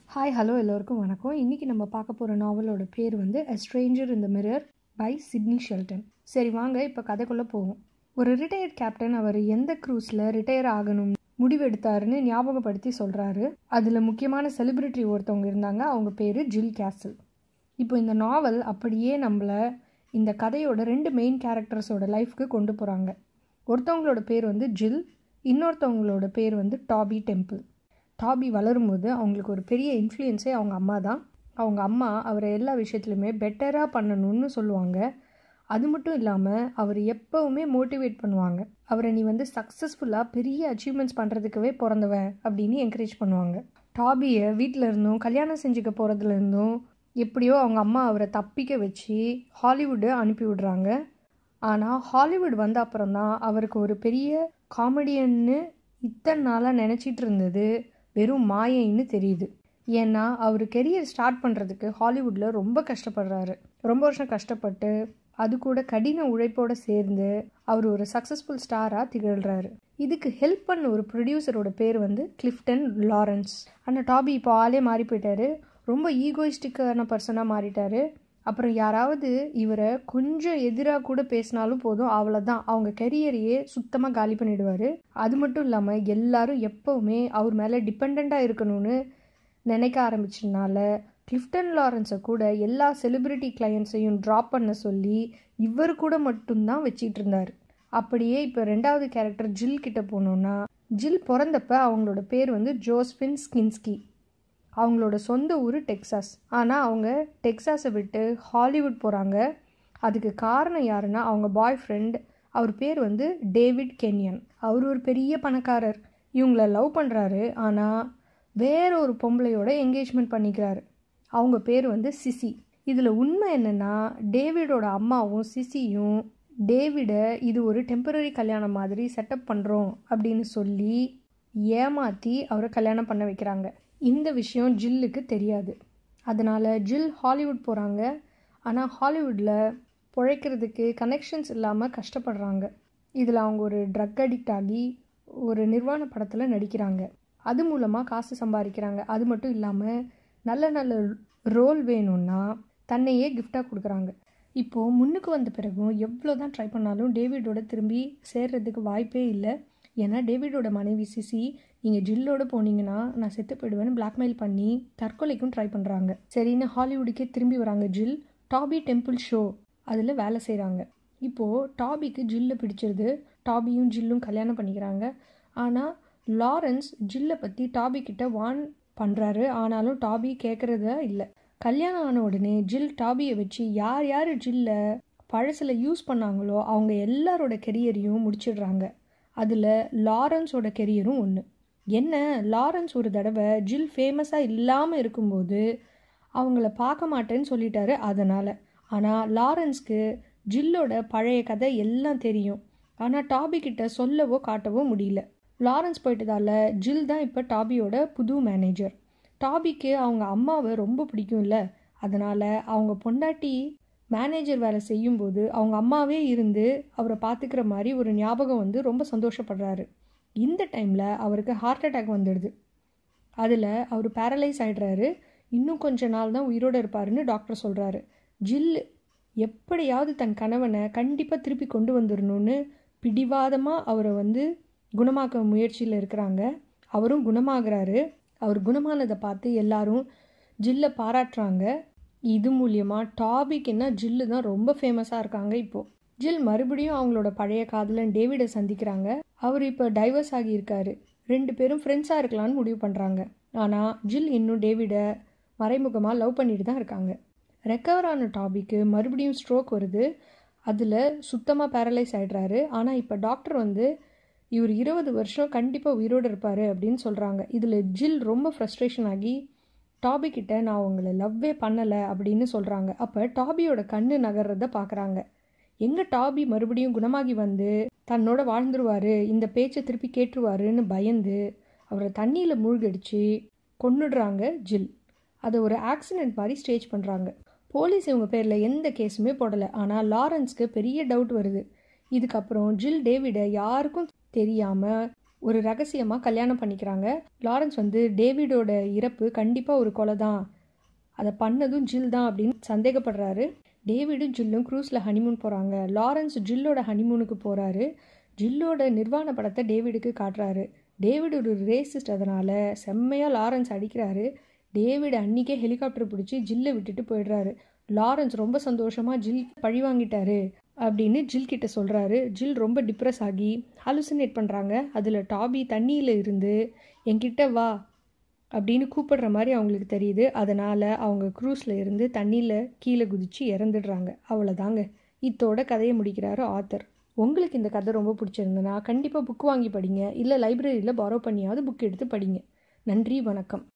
hi hello எல்லோருக்கும் வணக்கம் இன்றைக்கி நம்ம பார்க்க போகிற நாவலோட பேர் வந்து A Stranger in the Mirror by Sidney Sheldon சரி வாங்க இப்போ கதைக்குள்ளே போவோம் ஒரு ரிட்டையர்ட் கேப்டன் அவர் எந்த க்ரூஸில் ரிட்டையர் ஆகணும் முடிவெடுத்தாருன்னு ஞாபகப்படுத்தி சொல்கிறாரு அதில் முக்கியமான செலிபிரிட்டி ஒருத்தவங்க இருந்தாங்க அவங்க பேர் ஜில் கேசல் இப்போ இந்த நாவல் அப்படியே நம்மளை இந்த கதையோட ரெண்டு மெயின் கேரக்டர்ஸோட லைஃப்க்கு கொண்டு போகிறாங்க ஒருத்தவங்களோட பேர் வந்து ஜில் இன்னொருத்தவங்களோட பேர் வந்து டாபி டெம்பிள் டாபி வளரும்போது அவங்களுக்கு ஒரு பெரிய இன்ஃப்ளூயன்ஸே அவங்க அம்மா தான் அவங்க அம்மா அவரை எல்லா விஷயத்துலையுமே பெட்டராக பண்ணணும்னு சொல்லுவாங்க அது மட்டும் இல்லாமல் அவர் எப்போவுமே மோட்டிவேட் பண்ணுவாங்க அவரை நீ வந்து சக்ஸஸ்ஃபுல்லாக பெரிய அச்சீவ்மெண்ட்ஸ் பண்ணுறதுக்கவே பிறந்தவன் அப்படின்னு என்கரேஜ் பண்ணுவாங்க டாபியை வீட்டில் இருந்தும் கல்யாணம் செஞ்சுக்க போகிறதுல இருந்தும் எப்படியோ அவங்க அம்மா அவரை தப்பிக்க வச்சு ஹாலிவுட்டு அனுப்பி விடுறாங்க ஆனால் ஹாலிவுட் வந்த அப்புறம் தான் அவருக்கு ஒரு பெரிய காமெடியன்னு இத்தனை நாளாக நினச்சிட்டு இருந்தது வெறும் மாயைன்னு தெரியுது ஏன்னா அவர் கெரியர் ஸ்டார்ட் பண்ணுறதுக்கு ஹாலிவுட்டில் ரொம்ப கஷ்டப்படுறாரு ரொம்ப வருஷம் கஷ்டப்பட்டு அது கூட கடின உழைப்போடு சேர்ந்து அவர் ஒரு சக்ஸஸ்ஃபுல் ஸ்டாராக திகழ்கிறாரு இதுக்கு ஹெல்ப் பண்ண ஒரு ப்ரொடியூசரோட பேர் வந்து கிளிஃப்டன் லாரன்ஸ் ஆனால் டாபி இப்போ ஆளே மாறி போயிட்டாரு ரொம்ப ஈகோயிஸ்டிக்கான பர்சனாக மாறிட்டாரு அப்புறம் யாராவது இவரை கொஞ்சம் எதிராக கூட பேசினாலும் போதும் அவ்வளோதான் அவங்க கெரியரையே சுத்தமாக காலி பண்ணிடுவார் அது மட்டும் இல்லாமல் எல்லாரும் எப்போவுமே அவர் மேலே டிபெண்ட்டாக இருக்கணும்னு நினைக்க ஆரம்பிச்சதுனால கிளிஃப்டன் லாரன்ஸை கூட எல்லா செலிப்ரிட்டி கிளையண்ட்ஸையும் ட்ராப் பண்ண சொல்லி இவர் கூட மட்டும்தான் வச்சிட்டு இருந்தார் அப்படியே இப்போ ரெண்டாவது கேரக்டர் ஜில் கிட்ட போனோன்னா ஜில் பிறந்தப்ப அவங்களோட பேர் வந்து ஜோஸ்பின் ஸ்கின்ஸ்கி அவங்களோட சொந்த ஊர் டெக்சாஸ் ஆனால் அவங்க டெக்சாஸை விட்டு ஹாலிவுட் போகிறாங்க அதுக்கு காரணம் யாருன்னா அவங்க பாய் ஃப்ரெண்ட் அவர் பேர் வந்து டேவிட் கென்யன் அவர் ஒரு பெரிய பணக்காரர் இவங்கள லவ் பண்ணுறாரு ஆனால் வேற ஒரு பொம்பளையோட என்கேஜ்மெண்ட் பண்ணிக்கிறாரு அவங்க பேர் வந்து சிசி இதில் உண்மை என்னென்னா டேவிடோட அம்மாவும் சிசியும் டேவிடை இது ஒரு டெம்பரரி கல்யாணம் மாதிரி செட்டப் பண்ணுறோம் அப்படின்னு சொல்லி ஏமாற்றி அவரை கல்யாணம் பண்ண வைக்கிறாங்க இந்த விஷயம் ஜில்லுக்கு தெரியாது அதனால் ஜில் ஹாலிவுட் போகிறாங்க ஆனால் ஹாலிவுட்டில் பிழைக்கிறதுக்கு கனெக்ஷன்ஸ் இல்லாமல் கஷ்டப்படுறாங்க இதில் அவங்க ஒரு ட்ரக் அடிக்ட் ஆகி ஒரு நிர்வாண படத்தில் நடிக்கிறாங்க அது மூலமாக காசு சம்பாதிக்கிறாங்க அது மட்டும் இல்லாமல் நல்ல நல்ல ரோல் வேணும்னா தன்னையே கிஃப்டாக கொடுக்குறாங்க இப்போது முன்னுக்கு வந்த பிறகும் எவ்வளோ தான் ட்ரை பண்ணாலும் டேவிடோட திரும்பி சேர்றதுக்கு வாய்ப்பே இல்லை ஏன்னா டேவிடோட மனைவி சிசி நீங்கள் ஜில்லோட போனீங்கன்னா நான் செத்து போயிடுவேன்னு பிளாக்மெயில் பண்ணி தற்கொலைக்கும் ட்ரை பண்ணுறாங்க சரின்னு ஹாலிவுட்டுக்கே திரும்பி வராங்க ஜில் டாபி டெம்பிள் ஷோ அதில் வேலை செய்கிறாங்க இப்போது டாபிக்கு ஜில்லை பிடிச்சிருது டாபியும் ஜில்லும் கல்யாணம் பண்ணிக்கிறாங்க ஆனால் லாரன்ஸ் ஜில்லை பற்றி டாபி கிட்ட வான் பண்ணுறாரு ஆனாலும் டாபி கேட்குறத இல்லை கல்யாணம் ஆன உடனே ஜில் டாபியை வச்சு யார் யார் ஜில்லை பழசில் யூஸ் பண்ணாங்களோ அவங்க எல்லாரோட கெரியரையும் முடிச்சிடுறாங்க அதில் லாரன்ஸோட கெரியரும் ஒன்று என்ன லாரன்ஸ் ஒரு தடவை ஜில் ஃபேமஸாக இல்லாமல் இருக்கும்போது அவங்கள பார்க்க மாட்டேன்னு சொல்லிட்டாரு அதனால் ஆனால் லாரன்ஸ்க்கு ஜில்லோட பழைய கதை எல்லாம் தெரியும் ஆனால் டாபி கிட்ட சொல்லவோ காட்டவோ முடியல லாரன்ஸ் போயிட்டதால ஜில் தான் இப்போ டாபியோட புது மேனேஜர் டாபிக்கு அவங்க அம்மாவை ரொம்ப பிடிக்கும்ல அதனால் அவங்க பொண்டாட்டி மேனேஜர் வேலை செய்யும்போது அவங்க அம்மாவே இருந்து அவரை பார்த்துக்கிற மாதிரி ஒரு ஞாபகம் வந்து ரொம்ப சந்தோஷப்படுறாரு இந்த டைமில் அவருக்கு ஹார்ட் அட்டாக் வந்துடுது அதில் அவர் பேரலைஸ் ஆகிடுறாரு இன்னும் கொஞ்ச நாள் தான் உயிரோடு இருப்பாருன்னு டாக்டர் சொல்கிறாரு ஜில் எப்படியாவது தன் கணவனை கண்டிப்பாக திருப்பி கொண்டு வந்துடணும்னு பிடிவாதமாக அவரை வந்து குணமாக்க முயற்சியில் இருக்கிறாங்க அவரும் குணமாகிறாரு அவர் குணமானதை பார்த்து எல்லாரும் ஜில்லை பாராட்டுறாங்க இது மூலியமாக டாபிக்னா ஜில்லு தான் ரொம்ப ஃபேமஸாக இருக்காங்க இப்போது ஜில் மறுபடியும் அவங்களோட பழைய காதலன் டேவிடை சந்திக்கிறாங்க அவர் இப்போ டைவர்ஸ் ஆகியிருக்காரு ரெண்டு பேரும் ஃப்ரெண்ட்ஸாக இருக்கலான்னு முடிவு பண்ணுறாங்க ஆனால் ஜில் இன்னும் டேவிடை மறைமுகமாக லவ் பண்ணிட்டு தான் இருக்காங்க ரெக்கவர் ஆன டாபிக்கு மறுபடியும் ஸ்ட்ரோக் வருது அதில் சுத்தமாக பேரலைஸ் ஆகிடுறாரு ஆனால் இப்போ டாக்டர் வந்து இவர் இருபது வருஷம் கண்டிப்பாக உயிரோடு இருப்பார் அப்படின்னு சொல்கிறாங்க இதில் ஜில் ரொம்ப ஃப்ரஸ்ட்ரேஷன் ஆகி டாபி கிட்ட நான் உங்களை லவ்வே பண்ணலை அப்படின்னு சொல்கிறாங்க அப்போ டாபியோட கண்ணு நகர்றத பார்க்குறாங்க எங்கே டாபி மறுபடியும் குணமாகி வந்து தன்னோட வாழ்ந்துருவார் இந்த பேச்சை திருப்பி கேட்டுருவாருன்னு பயந்து அவரை தண்ணியில் மூழ்கடிச்சு கொன்னுடுறாங்க ஜில் அதை ஒரு ஆக்சிடெண்ட் மாதிரி ஸ்டேஜ் பண்ணுறாங்க போலீஸ் இவங்க பேரில் எந்த கேஸுமே போடலை ஆனால் லாரன்ஸ்க்கு பெரிய டவுட் வருது இதுக்கப்புறம் ஜில் டேவிடை யாருக்கும் தெரியாமல் ஒரு ரகசியமாக கல்யாணம் பண்ணிக்கிறாங்க லாரன்ஸ் வந்து டேவிடோட இறப்பு கண்டிப்பாக ஒரு கொலை தான் அதை பண்ணதும் ஜில் தான் அப்படின்னு சந்தேகப்படுறாரு டேவிடும் ஜில்லும் க்ரூஸில் ஹனிமூன் போகிறாங்க லாரன்ஸ் ஜில்லோட ஹனிமூனுக்கு போகிறாரு ஜில்லோட நிர்வாண படத்தை டேவிடுக்கு காட்டுறாரு டேவிட் ஒரு ரேசிஸ்ட் அதனால் செம்மையாக லாரன்ஸ் அடிக்கிறாரு டேவிட் அன்னிக்கே ஹெலிகாப்டர் பிடிச்சி ஜில்லை விட்டுட்டு போயிடுறாரு லாரன்ஸ் ரொம்ப சந்தோஷமாக ஜில் பழி வாங்கிட்டாரு அப்படின்னு ஜில் கிட்ட சொல்கிறாரு ஜில் ரொம்ப டிப்ரெஸ் ஆகி ஹாலுசினேட் பண்ணுறாங்க அதில் டாபி தண்ணியில் இருந்து என்கிட்ட வா அப்படின்னு கூப்பிடுற மாதிரி அவங்களுக்கு தெரியுது அதனால் அவங்க க்ரூஸில் இருந்து தண்ணியில் கீழே குதித்து இறந்துடுறாங்க அவ்வளோதாங்க இத்தோட கதையை முடிக்கிறாரு ஆத்தர் உங்களுக்கு இந்த கதை ரொம்ப பிடிச்சிருந்ததுன்னா கண்டிப்பாக புக் வாங்கி படிங்க இல்லை லைப்ரரியில் பாரோ பண்ணியாவது புக் எடுத்து படிங்க நன்றி வணக்கம்